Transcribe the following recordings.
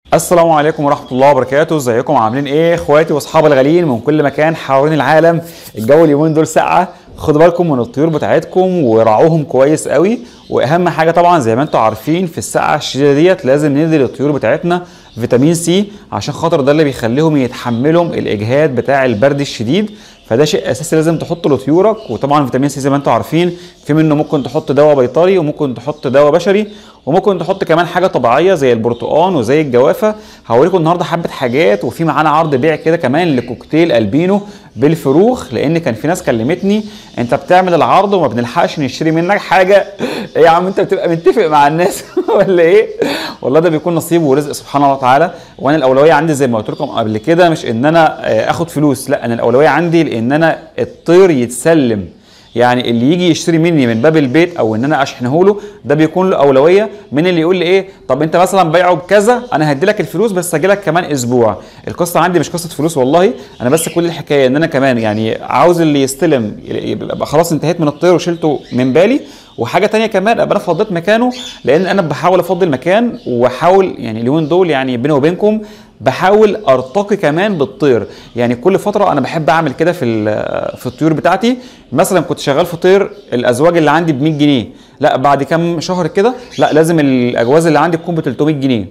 السلام عليكم ورحمة الله وبركاته، ازيكم عاملين ايه؟ اخواتي واصحابي الغاليين من كل مكان حوالين العالم، الجو اليومين دول ساقعة، خدوا بالكم من الطيور بتاعتكم وراعوهم كويس قوي، واهم حاجة طبعا زي ما انتم عارفين في السقعة الشديدة ديت لازم ندي للطيور بتاعتنا فيتامين سي عشان خاطر ده اللي بيخليهم يتحملوا الاجهاد بتاع البرد الشديد، فده شيء اساسي لازم تحطه لطيورك وطبعا فيتامين سي زي ما انتم عارفين في منه ممكن تحط دواء بيطري وممكن تحط دواء بشري وممكن تحط كمان حاجه طبيعيه زي البرتقال وزي الجوافه هوريكم النهارده حبه حاجات وفي معانا عرض بيع كده كمان لكوكتيل البينو بالفروخ لان كان في ناس كلمتني انت بتعمل العرض وما بنلحقش نشتري منك حاجه ايه يا عم انت بتبقى متفق مع الناس ولا ايه والله ده بيكون نصيب ورزق سبحان الله تعالى وانا الاولويه عندي زي ما قلت لكم قبل كده مش ان انا اخد فلوس لا انا الاولويه عندي لان انا الطير يتسلم يعني اللي يجي يشتري مني من باب البيت او ان انا اشحنه له ده بيكون له اولويه من اللي يقول لي ايه طب انت مثلا بيعه بكذا انا هدي لك الفلوس بس اجي لك كمان اسبوع القصه عندي مش قصه فلوس والله انا بس كل الحكايه ان انا كمان يعني عاوز اللي يستلم يبقى خلاص انتهيت من الطير وشلته من بالي وحاجه تانية كمان ابقى انا فضيت مكانه لان انا بحاول افضي المكان واحاول يعني اليومين دول يعني بيني وبينكم بحاول ارتقي كمان بالطير يعني كل فتره انا بحب اعمل كده في في الطيور بتاعتي مثلا كنت شغال في طير الازواج اللي عندي ب 100 جنيه لا بعد كام شهر كده لا لازم الاجواز اللي عندي تكون ب 300 جنيه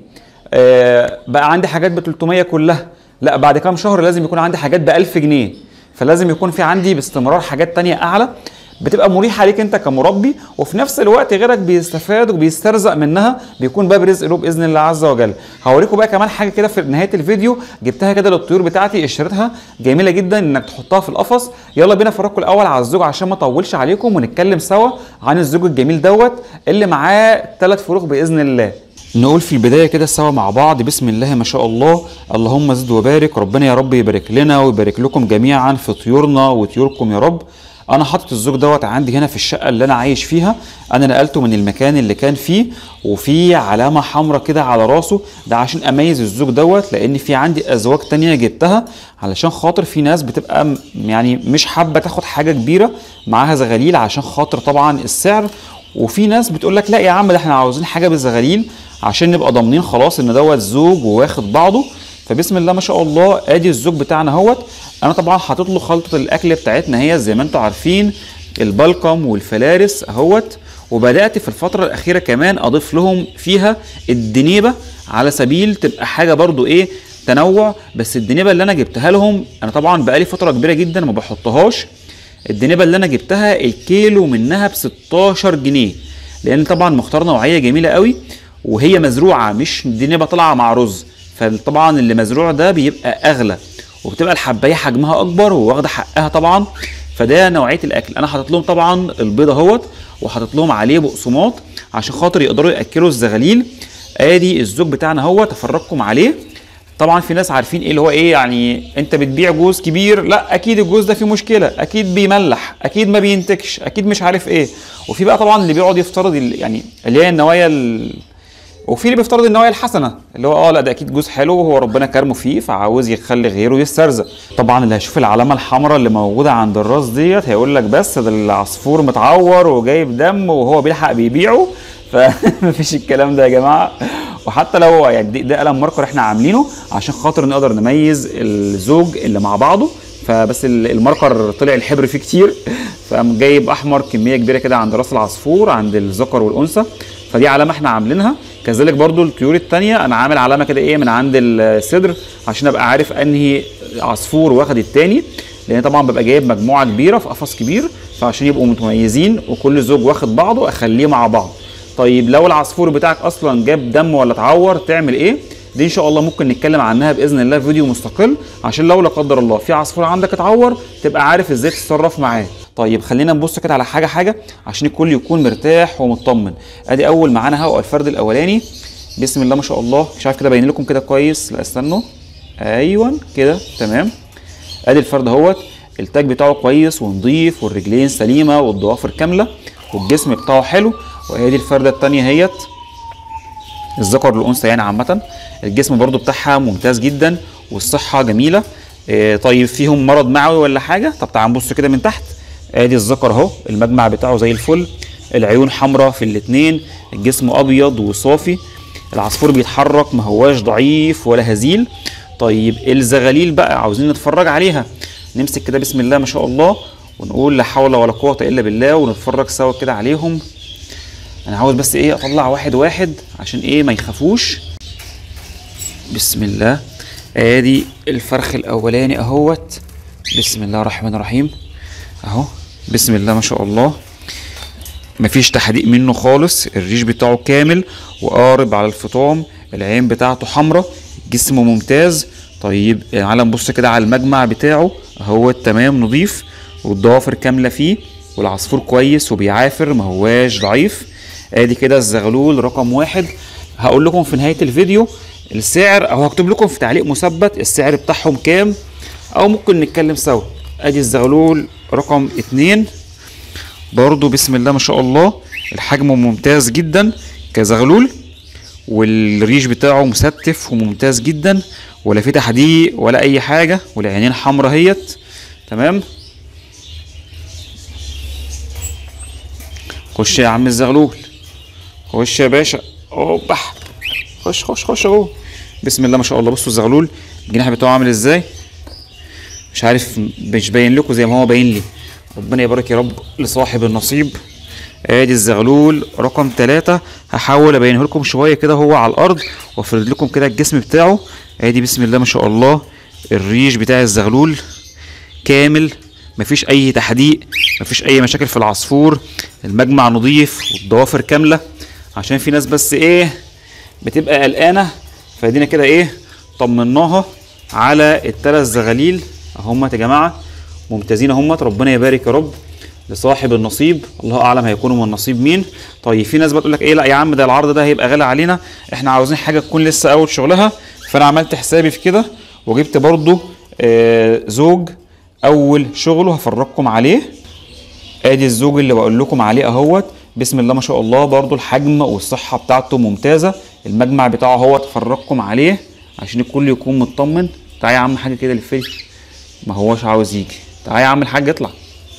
آه بقى عندي حاجات ب 300 كلها لا بعد كام شهر لازم يكون عندي حاجات ب 1000 جنيه فلازم يكون في عندي باستمرار حاجات تانية اعلى بتبقى مريحه ليك انت كمربي وفي نفس الوقت غيرك بيستفاد وبيسترزق منها بيكون باب رزق له باذن الله عز وجل هوريكم بقى كمان حاجه كده في نهايه الفيديو جبتها كده للطيور بتاعتي اشتريتها جميله جدا انك تحطها في القفص يلا بينا افرجكم الاول على الزوج عشان ما اطولش عليكم ونتكلم سوا عن الزوج الجميل دوت اللي معاه ثلاث فروخ باذن الله نقول في البدايه كده سوا مع بعض بسم الله ما شاء الله اللهم زد وبارك ربنا يا رب يبارك لنا ويبارك لكم جميعا في طيورنا وطيوركم يا رب انا حاطط الزوج دوت عندي هنا في الشقه اللي انا عايش فيها انا نقلته من المكان اللي كان فيه وفي علامه حمراء كده على راسه ده عشان اميز الزوج دوت لان في عندي ازواج تانية جبتها علشان خاطر في ناس بتبقى يعني مش حابه تاخد حاجه كبيره معاها زغاليل عشان خاطر طبعا السعر وفي ناس بتقول لك لا يا عم ده احنا عاوزين حاجه بالزغاليل عشان نبقى ضامنين خلاص ان دوت زوج وواخد بعضه فبسم الله ما شاء الله ادي الزوج بتاعنا اهوت انا طبعا حاطط له خلطه الاكل بتاعتنا هي زي ما انتم عارفين البلقم والفلارس اهوت وبدات في الفتره الاخيره كمان اضيف لهم فيها الدنيبه على سبيل تبقى حاجه برضو ايه تنوع بس الدنيبه اللي انا جبتها لهم انا طبعا بقالي فتره كبيره جدا ما بحطهاش الدنيبه اللي انا جبتها الكيلو منها ب 16 جنيه لان طبعا مختار نوعيه جميله قوي وهي مزروعه مش دنيبه طالعه مع رز فطبعا اللي مزروع ده بيبقى اغلى وبتبقى الحبايه حجمها اكبر وواخده حقها طبعا فده نوعيه الاكل انا حاطط لهم طبعا البيض اهوت وحاطط لهم عليه بقسماط عشان خاطر يقدروا ياكلوا الزغاليل ادي الزوج بتاعنا اهوت افرجكم عليه طبعا في ناس عارفين ايه اللي هو ايه يعني انت بتبيع جوز كبير لا اكيد الجوز ده فيه مشكله اكيد بيملح اكيد ما بينتجش اكيد مش عارف ايه وفي بقى طبعا اللي بيقعد يفترض يعني اللي هي النوايا وفي اللي بيفترض النوايا الحسنه اللي هو اه لا ده اكيد جوز حلو وهو ربنا كرمه فيه فعاوز يخلي غيره يسترزق طبعا اللي هيشوف العلامه الحمراء اللي موجوده عند الراس ديت هيقول لك بس ده العصفور متعور وجايب دم وهو بيلحق بيبيعه فمفيش الكلام ده يا جماعه وحتى لو يعني ده قلم ماركر احنا عاملينه عشان خاطر نقدر نميز الزوج اللي مع بعضه فبس الماركر طلع الحبر فيه كتير فقام جايب احمر كميه كبيره كده عند راس العصفور عند الذكر والانثى فدي علامه احنا عاملينها كذلك برضو الطيور التانية انا عامل علامه كده ايه من عند الصدر عشان ابقى عارف انهي عصفور واخد التاني لان طبعا ببقى جايب مجموعه كبيره في قفص كبير فعشان يبقوا متميزين وكل زوج واخد بعضه اخليه مع بعض طيب لو العصفور بتاعك اصلا جاب دم ولا اتعور تعمل ايه دي ان شاء الله ممكن نتكلم عنها باذن الله في فيديو مستقل عشان لو لا قدر الله في عصفور عندك اتعور تبقى عارف ازاي تتصرف معاه طيب خلينا نبص كده على حاجه حاجه عشان الكل يكون مرتاح ومطمن ادي اول معانا اهو الفرد الاولاني بسم الله ما شاء الله مش عارف كده باين لكم كده كويس لا استنوا ايوه كده تمام ادي الفرد اهوت التاج بتاعه كويس ونضيف والرجلين سليمه والضوافر كامله والجسم بتاعه حلو وادي الفرده الثانيه اهيت الذكر والانثى يعني عامه الجسم برضو بتاعها ممتاز جدا والصحه جميله إيه طيب فيهم مرض معوي ولا حاجه طب تعال نبص كده من تحت ادي الذكر اهو المجمع بتاعه زي الفل العيون حمراء في الاثنين الجسم ابيض وصافي العصفور بيتحرك ما هواش ضعيف ولا هزيل طيب الزغاليل بقى عاوزين نتفرج عليها نمسك كده بسم الله ما شاء الله ونقول لا حول ولا قوة إلا بالله ونتفرج سوا كده عليهم أنا عاوز بس إيه أطلع واحد واحد عشان إيه ما يخافوش بسم الله ادي الفرخ الاولاني اهوت بسم الله الرحمن الرحيم اهو بسم الله ما شاء الله مفيش تحديق منه خالص الريش بتاعه كامل وقارب على الفطام العين بتاعته حمراء جسمه ممتاز طيب تعالى نبص كده على المجمع بتاعه اهو تمام نظيف والضوافر كامله فيه والعصفور كويس وبيعافر ما هواش ضعيف ادي كده الزغلول رقم واحد هقول لكم في نهايه الفيديو السعر او هكتب لكم في تعليق مثبت السعر بتاعهم كام او ممكن نتكلم سوا ادي الزغلول رقم اتنين برضو بسم الله ما شاء الله الحجم ممتاز جدا كزغلول والريش بتاعه مستف وممتاز جدا ولا في تحديق ولا اي حاجه والعينين حمرا اهيت تمام خش يا عم الزغلول خش يا باشا اوبا خش خش خش جوه بسم الله ما شاء الله بصوا الزغلول الجناح بتاعه عامل ازاي مش عارف مش باين لكم زي ما هو باين لي ربنا يبارك يا رب لصاحب النصيب ادي الزغلول رقم ثلاثة هحاول ابينه لكم شويه كده هو على الارض وافرد لكم كده الجسم بتاعه ادي بسم الله ما شاء الله الريش بتاع الزغلول كامل مفيش اي تحديق مفيش اي مشاكل في العصفور المجمع نظيف والضوافر كامله عشان في ناس بس ايه بتبقى قلقانه فادينا كده ايه طمناها على الثلاث زغاليل اهمت يا جماعه ممتازين اهمت ربنا يبارك يا رب لصاحب النصيب الله اعلم هيكونوا من نصيب مين طيب في ناس بتقول لك ايه لا يا عم ده العرض ده هيبقى غالي علينا احنا عاوزين حاجه تكون لسه اول شغلها فانا عملت حسابي في كده وجبت برضو آه زوج اول شغله هفرجكم عليه ادي الزوج اللي بقول لكم عليه اهوت بسم الله ما شاء الله برضو الحجم والصحه بتاعته ممتازه المجمع بتاعه هو تفرجكم عليه عشان الكل يكون مطمن تعالى يا عم حاجه كده للفيل ما هوش عاوز يجي تعالى يا عم الحاج اطلع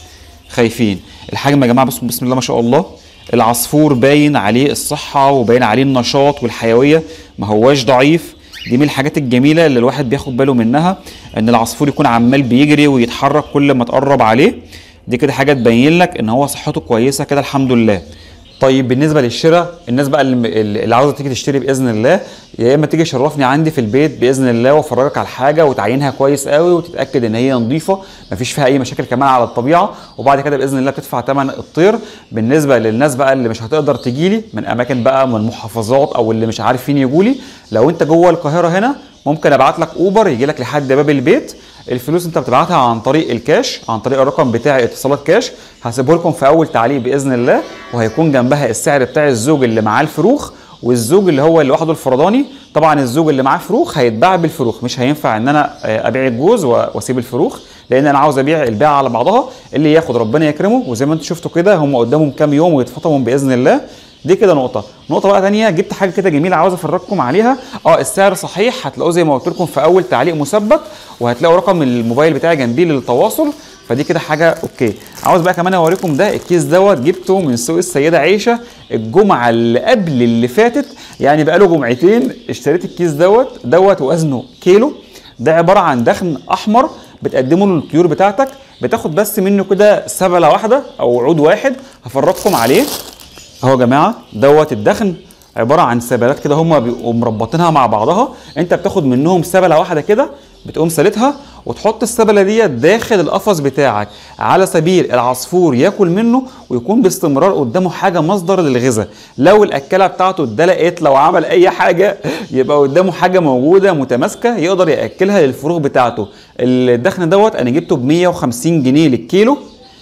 خايفين الحجم يا جماعه بسم, بسم الله ما شاء الله العصفور باين عليه الصحه وباين عليه النشاط والحيويه ما هواش ضعيف دي من الحاجات الجميله اللي الواحد بياخد باله منها ان العصفور يكون عمال بيجري ويتحرك كل ما تقرب عليه دي كده حاجه تبين لك ان هو صحته كويسه كده الحمد لله طيب بالنسبه للشراء الناس بقى اللي, اللي عاوزه تيجي تشتري باذن الله يا اما تيجي تشرفني عندي في البيت باذن الله وافرجك على الحاجه وتعينها كويس قوي وتتاكد ان هي نظيفه مفيش فيها اي مشاكل كمان على الطبيعه وبعد كده باذن الله بتدفع ثمن الطير بالنسبه للناس بقى اللي مش هتقدر تجي لي من اماكن بقى من محافظات او اللي مش عارفين يجوا لي لو انت جوه القاهره هنا ممكن ابعت لك اوبر يجي لك لحد باب البيت الفلوس انت بتبعتها عن طريق الكاش عن طريق الرقم بتاع اتصالات كاش هسيبه لكم في اول تعليق باذن الله وهيكون جنبها السعر بتاع الزوج اللي معاه الفروخ والزوج اللي هو اللي واخده الفرداني طبعا الزوج اللي معاه فروخ هيتباع بالفروخ مش هينفع ان انا ابيع الجوز واسيب الفروخ لان انا عاوز ابيع البيع على بعضها اللي ياخد ربنا يكرمه وزي ما انتم شفتوا كده هم قدامهم كام يوم ويتفطموا باذن الله دي كده نقطة، نقطة بقى تانية جبت حاجة كده جميلة عاوز افرجكم عليها، اه السعر صحيح هتلاقوه زي ما قلت لكم في أول تعليق مثبت وهتلاقوا رقم الموبايل بتاعي جنبيه للتواصل فدي كده حاجة اوكي، عاوز بقى كمان اوريكم ده الكيس دوت جبته من سوق السيدة عيشة الجمعة اللي قبل اللي فاتت يعني بقاله جمعتين اشتريت الكيس دوت دوت وزنه كيلو ده عبارة عن دخن أحمر بتقدمه للطيور بتاعتك بتاخد بس منه كده سبلة واحدة أو عود واحد هفرجكم عليه اهو يا جماعه دوت الدخن عباره عن سبلات كده هم بيبقوا مربطينها مع بعضها انت بتاخد منهم سبله واحده كده بتقوم سالتها وتحط السبله ديت داخل القفص بتاعك على سبيل العصفور ياكل منه ويكون باستمرار قدامه حاجه مصدر للغذاء لو الاكله بتاعته اتدلقت لو عمل اي حاجه يبقى قدامه حاجه موجوده متماسكه يقدر ياكلها للفروخ بتاعته الدخن دوت انا جبته ب 150 جنيه للكيلو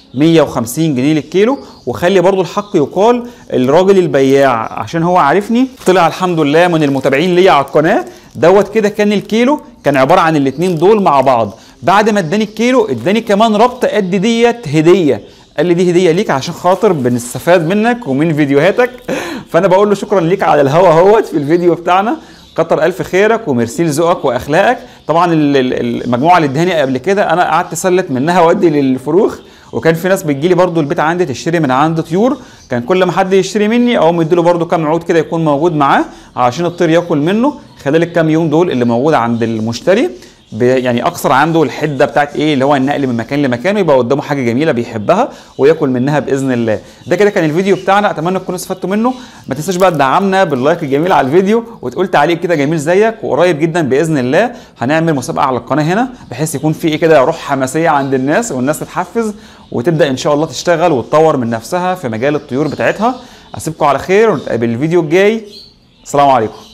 150 جنيه للكيلو وخلي برضو الحق يقال الراجل البياع عشان هو عارفني طلع الحمد لله من المتابعين ليا على القناه دوت كده كان الكيلو كان عباره عن الاثنين دول مع بعض بعد ما اداني الكيلو اداني كمان ربطه قد ديت هديه قال لي دي هديه ليك عشان خاطر بنستفاد منك ومن فيديوهاتك فانا بقول له شكرا ليك على الهوا اهوت في الفيديو بتاعنا كتر الف خيرك وميرسي لذوقك واخلاقك طبعا المجموعه اللي ادهاني قبل كده انا قعدت اسلت منها وادي للفروخ وكان في ناس بتجيلي برضو البيت عندي تشتري من عند طيور كان كل ما حد يشتري مني اقوم مديله برضو كام عود كده يكون موجود معاه عشان الطير ياكل منه خلال الكام يوم دول اللي موجود عند المشتري ب- يعني اكثر عنده الحده بتاعت ايه اللي هو النقل من مكان لمكان ويبقى قدامه حاجه جميله بيحبها وياكل منها باذن الله ده كده كان الفيديو بتاعنا اتمنى تكونوا استفدتوا منه ما تنساش بقى تدعمنا باللايك الجميل على الفيديو وتقول تعليق كده جميل زيك وقريب جدا باذن الله هنعمل مسابقه على القناه هنا بحيث يكون في ايه كده روح حماسيه عند الناس والناس تتحفز وتبدا ان شاء الله تشتغل وتطور من نفسها في مجال الطيور بتاعتها اسيبكم على خير ونتقابل الفيديو الجاي السلام عليكم